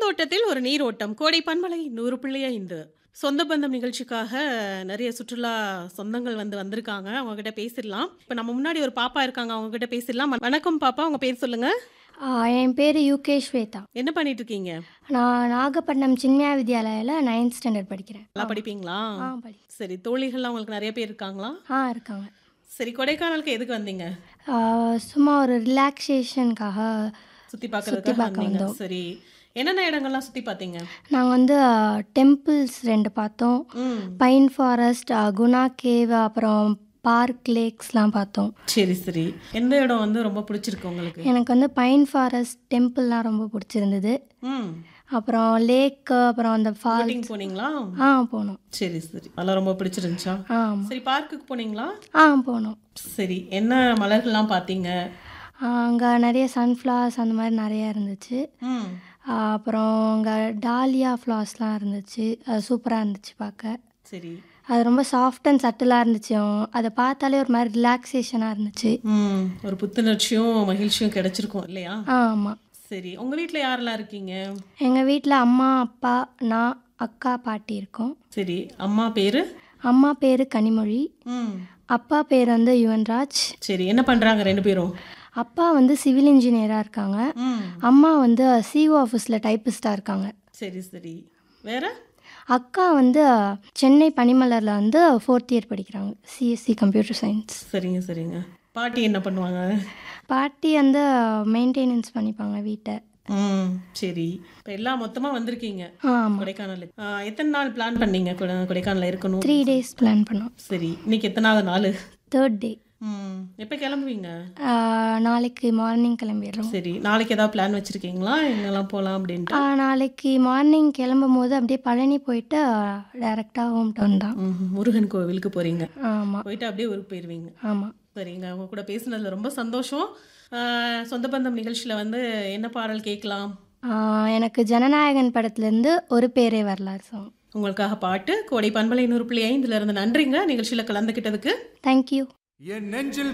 பூந்தோட்டத்தில் ஒரு நீரோட்டம் கோடை பண்பலை நூறு புள்ளி ஐந்து சொந்த பந்தம் நிகழ்ச்சிக்காக நிறைய சுற்றுலா சொந்தங்கள் வந்து வந்திருக்காங்க அவங்க கிட்ட பேசிடலாம் இப்போ நம்ம முன்னாடி ஒரு பாப்பா இருக்காங்க அவங்க கிட்ட பேசிடலாம் வணக்கம் பாப்பா உங்க பேர் சொல்லுங்க ஆ, என் பேர் யூகே ஸ்வேதா என்ன பண்ணிட்டு இருக்கீங்க நான் நாகப்பட்டினம் சின்மயா வித்யாலயாவில் நைன்த் ஸ்டாண்டர்ட் படிக்கிறேன் நல்லா படிப்பீங்களா ஆ படி சரி தோழிகள்லாம் உங்களுக்கு நிறைய பேர் இருக்காங்களா ஆ இருக்காங்க சரி கொடைக்கானலுக்கு எதுக்கு வந்தீங்க ஆ, சும்மா ஒரு ரிலாக்ஸேஷனுக்காக சுத்தி பார்க்கறதுக்காக பார்க்க வந்தீங்க வந்தோம். சரி என்னென்ன இடங்கள்லாம் சுத்தி பார்த்தீங்க நாங்கள் வந்து டெம்பிள்ஸ் ரெண்டு பார்த்தோம் ம் பைன் ஃபாரஸ்ட் குணா கேவ் அப்புறம் பார்க் லேக்ஸ்லாம் பார்த்தோம் சரி சரி எந்த இடம் வந்து ரொம்ப பிடிச்சிருக்கு உங்களுக்கு எனக்கு வந்து பைன் ஃபாரஸ்ட் டெம்பிள்லாம் ரொம்ப பிடிச்சிருந்தது ம் அப்புறம் லேக்கு அப்புறம் அந்த ஃபால் போட்டிங் போனீங்களா ஆ போனோம் சரி சரி அதெல்லாம் ரொம்ப பிடிச்சிருந்துச்சா ஆ ஆமாம் சரி பார்க்குக்கு போனீங்களா ஆ போனோம் சரி என்ன மலர்கள்லாம் பார்த்தீங்க அங்கே நிறைய சன்ஃப்ளவர்ஸ் அந்த மாதிரி நிறைய இருந்துச்சு ம் ஆ, அப்புறம் அங்கே டாலியா ஃப்ளார்ஸ்லாம் இருந்துச்சு அது சூப்பராக இருந்துச்சு பார்க்க சரி அது ரொம்ப சாஃப்ட் அண்ட் சட்டிலாக இருந்துச்சு அதை பார்த்தாலே ஒரு மாதிரி ரிலாக்ஸேஷனாக இருந்துச்சு ம் ஒரு புத்துணர்ச்சியும் மகிழ்ச்சியும் கிடைச்சிருக்கும் இல்லையா ஆ ஆமாம் சரி உங்கள் வீட்டில் யாரெல்லாம் இருக்கீங்க எங்கள் வீட்டில் அம்மா அப்பா நான் அக்கா பாட்டி இருக்கோம் சரி அம்மா பேர் அம்மா பேர் கனிமொழி ம் அப்பா பேர் வந்து யுவன்ராஜ் சரி என்ன பண்ணுறாங்க ரெண்டு பேரும் அப்பா வந்து சிவில் இன்ஜினியராக இருக்காங்க ம் அம்மா வந்து சிஓ ஆஃபீஸில் டைப்பிஸ்டாக இருக்காங்க சரி சரி வேற அக்கா வந்து சென்னை பனிமலரில் வந்து ஃபோர்த் இயர் படிக்கிறாங்க சிஎஸ்சி கம்ப்யூட்டர் சயின்ஸ் சரிங்க சரிங்க பாட்டி என்ன பண்ணுவாங்க பாட்டி வந்து மெயின்டெனன்ஸ் பண்ணிப்பாங்க வீட்டை ம் சரி இப்போ எல்லாம் மொத்தமாக வந்திருக்கீங்க ஆமாம் கொடைக்கானலுக்கு ஆ, எத்தனை நாள் பிளான் பண்ணீங்க கொடை- கொடைக்கானல்ல இருக்கணும் த்ரீ டேஸ் பிளான் பண்ணோம் சரி இன்னைக்கு எத்தனாவது நாள் தேர்ட் டே ம் எப்போ கிளம்புவீங்க நாளைக்கு மார்னிங் கிளம்பிடுறோம் சரி நாளைக்கு ஏதாவது பிளான் வச்சிருக்கீங்களா எங்கெல்லாம் போகலாம் அப்படின்ட்டு ஆ, நாளைக்கு மார்னிங் கிளம்பும் போது அப்படியே பழனி போயிட்டு டைரெக்டாக ஹோம் டவுன் தான் ம், முருகன் கோவிலுக்கு போறீங்க ஆமாம் போயிட்டு அப்படியே ஊருக்கு போயிடுவீங்க ஆமாம் சரிங்க அவங்க கூட பேசுனதுல ரொம்ப சந்தோஷம் ஆ, சொந்த பந்தம் நிகழ்ச்சியில் வந்து என்ன பாடல் கேட்கலாம் எனக்கு ஜனநாயகன் படத்துலேருந்து ஒரு பேரே வரலாறு சாங் உங்களுக்காக பாட்டு கோடை பண்பலை நூறு புள்ளி ஐந்துல இருந்து நன்றிங்க நிகழ்ச்சியில் கலந்துக்கிட்டதுக்கு தேங்க்யூ என் நெஞ்சில்